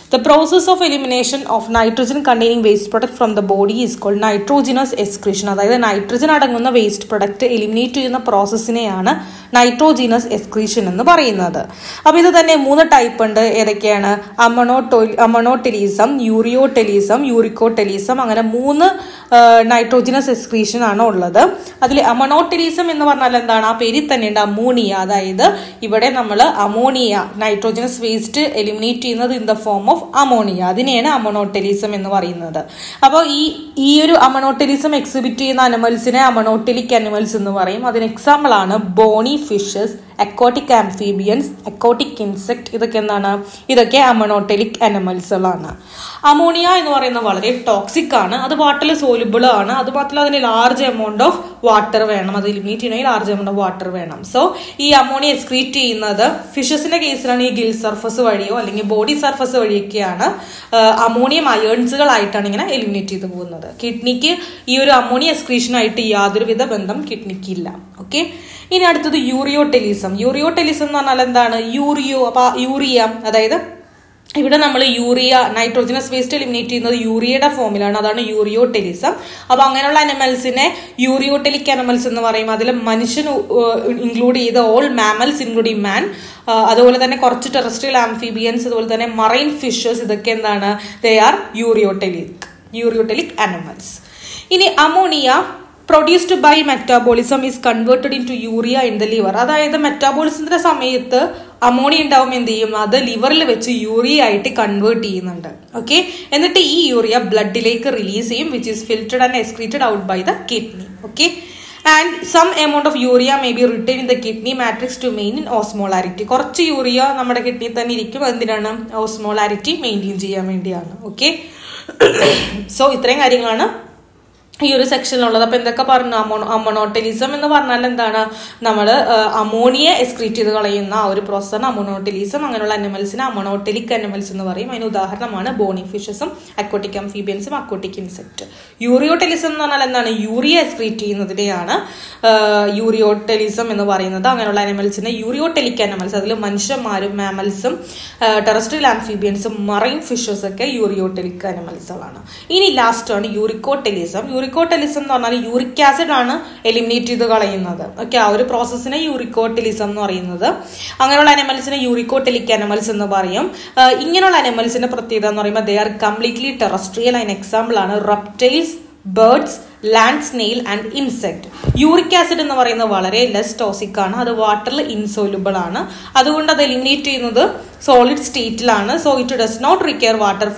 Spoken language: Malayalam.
the process of elimination of nitrogen containing waste product from the body is called nitrogenous excretion അതായത് നൈട്രജൻ അടങ്ങുന്ന വേസ്റ്റ് പ്രൊഡക്റ്റ് എലിമിനേറ്റ് ചെയ്യുന്ന പ്രോസസ്സിനെയാണ് നൈട്രോജിനസ് എക്സ്ക്രീഷൻ എന്ന് പറയുന്നത് അപ്പോൾ ഇത് തന്നെ മൂന്ന് ടൈപ്പ് ഉണ്ട് ഏതൊക്കെയാണ് അമണോട്ടോ അമണോടെലീസം യൂറിയോടെലീസം യൂറിക്കോടെലീസം അങ്ങനെ മൂന്ന് നൈട്രോജിനസ് എക്സ്ക്രീഷൻ ആണ് ഉള്ളത് അതിൽ അമണോടെലീസം എന്ന് പറഞ്ഞാൽ എന്താണ് ആ പേരിൽ തന്നെ ഉണ്ട് അമോണിയ അതായത് ഇവിടെ നമ്മൾ അമോണിയ നൈട്രോജനസ് വേസ്റ്റ് എലിമിനേറ്റ് ചെയ്യുന്നത് in the form of ammonia അതിനെയാണ് അമണോടെലിസം എന്ന് പറയുന്നത് അപ്പോൾ ഈ ഈ ഒരു അമണോടെലിസം എക്സിബിറ്റ് ചെയ്യുന്ന അനിമൽസിനെ അമണോടെലിക് അനിമൽസ് എന്ന് പറയും അതിന് എക്സാമ്പിൾ ആണ് bony fishes aquatic amphibians aquatic insect ഇതൊക്കെ എന്താണ് ഇതൊക്കെ അമണോടെലിക് അനിമൽസുകളാണ് അമോണിയ എന്ന് പറയുന്നത് വളരെ ടോക്സിക് ആണ് അത് വാട്ടറിൽ സോലുബിൾ ആണ് അത് മാത്രമല്ല അതിന് ലാർജ് എമൗണ്ട് ഓഫ് വാട്ടർ വേണം അത് എലിമിനേറ്റ് ചെയ്യണമെങ്കിൽ ലാർജ് എമൗണ്ട് ഓഫ് വാട്ടർ വേണം സോ ഈ അമോണിയ എക്സ്ക്രീറ്റ് ചെയ്യുന്നത് ഫിഷസിന്റെ കേസിലാണ് ഈ ഗിൽ സർഫസ് വഴിയോ അല്ലെങ്കിൽ ബോഡി സർഫസ് വഴിയൊക്കെയാണ് അമോണിയം അയേൺസുകളായിട്ടാണ് ഇങ്ങനെ എലിമിനേറ്റ് ചെയ്തു പോകുന്നത് കിഡ്നിക്ക് ഈ ഒരു അമോണിയ എക്സ്ക്രീഷനായിട്ട് യാതൊരുവിധ ബന്ധം കിഡ്നിക്ക് ഇല്ല ഓക്കെ ഇനി അടുത്തത് യൂറിയോടെലിസം യൂറിയോടെലിസം എന്ന് പറഞ്ഞാൽ എന്താണ് യൂറിയോ അപ്പൊ യൂറിയ അതായത് ഇവിടെ നമ്മൾ യൂറിയ നൈട്രോജനസ് വേസ്റ്റ് എലിമിനേറ്റ് ചെയ്യുന്നത് യൂറിയയുടെ ഫോമിലാണ് അതാണ് യൂറിയോടെലിസം അപ്പൊ അങ്ങനെയുള്ള അനിമൽസിനെ യൂറിയോടെലിക് അനിമൽസ് എന്ന് പറയും അതിൽ മനുഷ്യൻ ഇൻക്ലൂഡ് ചെയ്ത ഓൾ മാമൽസ് ഇൻക്ലൂഡിങ് മാൻ അതുപോലെ തന്നെ കുറച്ച് ടെറസ്ട്രിയൽ ആംഫിബിയൻസ് അതുപോലെ തന്നെ മറൈൻ ഫിഷസ് ഇതൊക്കെ എന്താണ് they are ureotelic ureotelic animals ഇനി ammonia produced by metabolism is converted into urea in the liver അതായത് മെറ്റാബോളിസത്തിന്റെ സമയത്ത് അമോണിയ ഉണ്ടാവും എന്ത് ചെയ്യും അത് ലിവറിൽ വെച്ച് യൂറിയ ആയിട്ട് കൺവേർട്ട് ചെയ്യുന്നുണ്ട് ഓക്കെ എന്നിട്ട് ഈ യൂറിയ ബ്ലഡിലേക്ക് റിലീസ് ചെയ്യും which is filtered and excreted out by the kidney okay and some amount of urea may be return in the kidney matrix to മെയിൻ ഇൻ ഓസ്മോളാരിറ്റി കുറച്ച് യൂറിയ നമ്മുടെ കിഡ്നി തന്നെ ഇരിക്കും എന്തിനാണ് ഓസ്മോളാരിറ്റി മെയിൻറ്റെയിൻ ചെയ്യാൻ വേണ്ടിയാണ് ഓക്കെ സോ ഇത്രയും കാര്യങ്ങളാണ് ഈ ഒരു സെക്ഷനിലുള്ളത് അപ്പൊ എന്തൊക്കെ പറഞ്ഞു അമോ അമോണോട്ടലിസം എന്ന് പറഞ്ഞാൽ എന്താണ് നമ്മൾ അമോണിയ എക്സ്ക്രീറ്റ് ചെയ്ത് കളയുന്ന ആ ഒരു പ്രോസസ്സാണ് അമോണോട്ടലിസം അങ്ങനെയുള്ള അനിമൽസിന് അമോണോട്ടലിക് അനിമൽസ് എന്ന് പറയും അതിന് ഉദാഹരണമാണ് ബോണി ഫിഷസും അക്വട്ടിക് അംഫീബിയൻസും അക്വട്ടിക് ഇൻസെക്ട് യൂറിയോടെലിസം എന്ന് പറഞ്ഞാൽ എന്താണ് യൂറിയ എക്സ്ക്രീറ്റ് ചെയ്യുന്നതിനെയാണ് യൂറിയോടെലിസം എന്ന് പറയുന്നത് അങ്ങനെയുള്ള അനിമൽസിന് യൂറിയോടെലിക് അനിമൽസ് അതിൽ മനുഷ്യന്മാരും മാമൽസും ടെറസ്ട്രിയൽ ആംഫീബിയൻസും മറൈൻ ഫിഷസ് ഒക്കെ യൂറിയോടെലിക് അനിമൽസുകളാണ് ഇനി ലാസ്റ്റ് ആണ് യൂറിക്കോടെലിസം യൂറിക്കോടെലിസം എന്ന് പറഞ്ഞാൽ യൂറിക് ആസിഡ് ആണ് എലിമിനേറ്റ് ചെയ്ത് കളയുന്നത് ഓക്കെ ആ ഒരു പ്രോസസ്സിനെ യൂറിക്കോടെലിസം എന്ന് പറയുന്നത് അങ്ങനെയുള്ള അനിമൽസിനെ യൂറിക്കോടെലിക് അനിമൽസ് എന്ന് പറയും ഇങ്ങനെയുള്ള അനിമൽസിന്റെ പ്രത്യേകത എന്ന് പറയുമ്പോൾ ദേ ആർ കംപ്ലീറ്റ്ലി ടെറസ്ട്രിയൽ അതിന് എക്സാമ്പിൾ ആണ് reptiles birds land snail and insect uric acid എന്ന് പറയുന്നത് വളരെ ലെസ് ടോസിക് ആണ് അത് വാട്ടറിൽ ഇൻസോലുബിൾ ആണ് അതുകൊണ്ട് അത് എലിമിനേറ്റ് ചെയ്യുന്നത് സോളിഡ് സ്റ്റേറ്റിലാണ് so it does not require water